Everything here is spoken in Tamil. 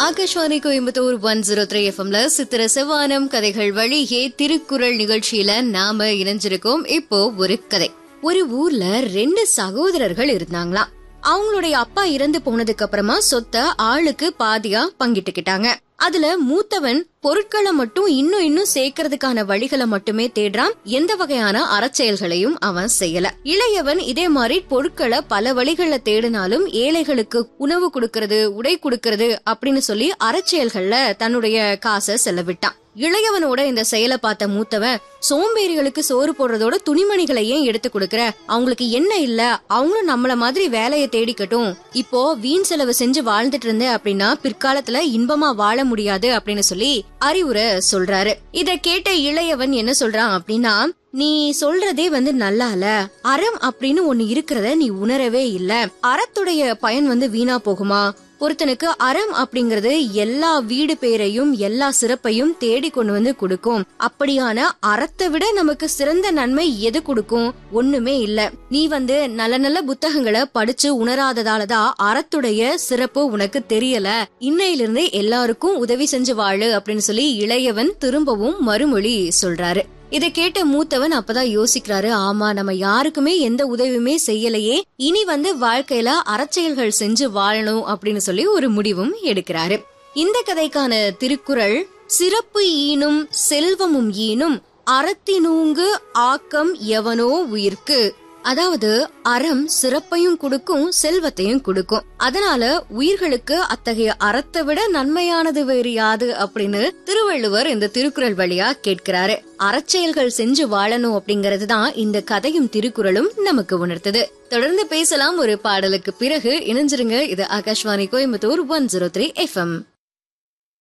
Akashvani Coimbatore one zero three எஃப்எம்ல சித்திர செவ்வானம் கதைகள் வழியே திருக்குறள் நிகழ்ச்சியில நாம இணைஞ்சிருக்கோம் இப்போ ஒரு கதை ஒரு ஊர்ல ரெண்டு சகோதரர்கள் இருந்தாங்களாம் அவங்களுடைய அப்பா இறந்து போனதுக்கு அப்புறமா சொத்தை ஆளுக்கு பாதியா பங்கிட்டுக்கிட்டாங்க அதுல மூத்தவன் பொருட்களை மட்டும் இன்னும் இன்னும் சேர்க்கறதுக்கான வழிகளை மட்டுமே தேடுறான் எந்த வகையான அறச்செயல்களையும் அவன் செய்யல இளையவன் இதே மாதிரி பொருட்களை பல வழிகள்ல தேடினாலும் ஏழைகளுக்கு உணவு கொடுக்கறது உடை கொடுக்கறது அப்படின்னு சொல்லி அறச்செயல்கள்ல தன்னுடைய காசை செலவிட்டான் இளையவனோட இந்த செயலை பார்த்த மூத்தவன் சோம்பேறிகளுக்கு சோறு போடுறதோட துணிமணிகளை ஏன் எடுத்து கொடுக்கற அவங்களுக்கு என்ன இல்ல அவங்களும் நம்மள மாதிரி வேலையை தேடிக்கட்டும் இப்போ வீண் செலவு செஞ்சு வாழ்ந்துட்டு இருந்த அப்படின்னா பிற்காலத்துல இன்பமா வாழ முடியாது அப்படின்னு சொல்லி அறிவுரை சொல்றாரு இத கேட்ட இளையவன் என்ன சொல்றான் அப்படின்னா நீ சொல்றதே வந்து நல்லால அறம் அப்படின்னு ஒண்ணு இருக்கிறத நீ உணரவே இல்ல அறத்துடைய பயன் வந்து வீணா போகுமா ஒருத்தனுக்கு அறம் அப்படிங்கறது எல்லா வீடு பேரையும் எல்லா சிறப்பையும் தேடி கொண்டு வந்து கொடுக்கும் அப்படியான அறத்தை விட நமக்கு சிறந்த நன்மை எது கொடுக்கும் ஒண்ணுமே இல்ல நீ வந்து நல்ல நல்ல புத்தகங்களை படிச்சு உணராததாலதான் அறத்துடைய சிறப்பு உனக்கு தெரியல இன்னையிலிருந்து எல்லாருக்கும் உதவி செஞ்சு வாழு அப்படின்னு சொல்லி இளையவன் திரும்பவும் மறுமொழி சொல்றாரு இதை கேட்ட மூத்தவன் அப்பதான் யோசிக்கிறாரு ஆமா நம்ம யாருக்குமே எந்த உதவியுமே செய்யலையே இனி வந்து வாழ்க்கையில அறச்செயல்கள் செஞ்சு வாழணும் அப்படின்னு சொல்லி ஒரு முடிவும் எடுக்கிறாரு இந்த கதைக்கான திருக்குறள் சிறப்பு ஈனும் செல்வமும் ஈனும் அறத்தினூங்கு ஆக்கம் எவனோ உயிர்க்கு அதாவது அறம் சிறப்பையும் கொடுக்கும் செல்வத்தையும் கொடுக்கும் அதனால உயிர்களுக்கு அத்தகைய அறத்தை விட நன்மையானது வேறு யாது அப்படின்னு திருவள்ளுவர் இந்த திருக்குறள் வழியா கேட்கிறாரு அறச்செயல்கள் செஞ்சு வாழணும் அப்படிங்கறது தான் இந்த கதையும் திருக்குறளும் நமக்கு உணர்த்தது தொடர்ந்து பேசலாம் ஒரு பாடலுக்கு பிறகு இணைஞ்சிருங்க இது Akashvani Coimbatore one zero three FM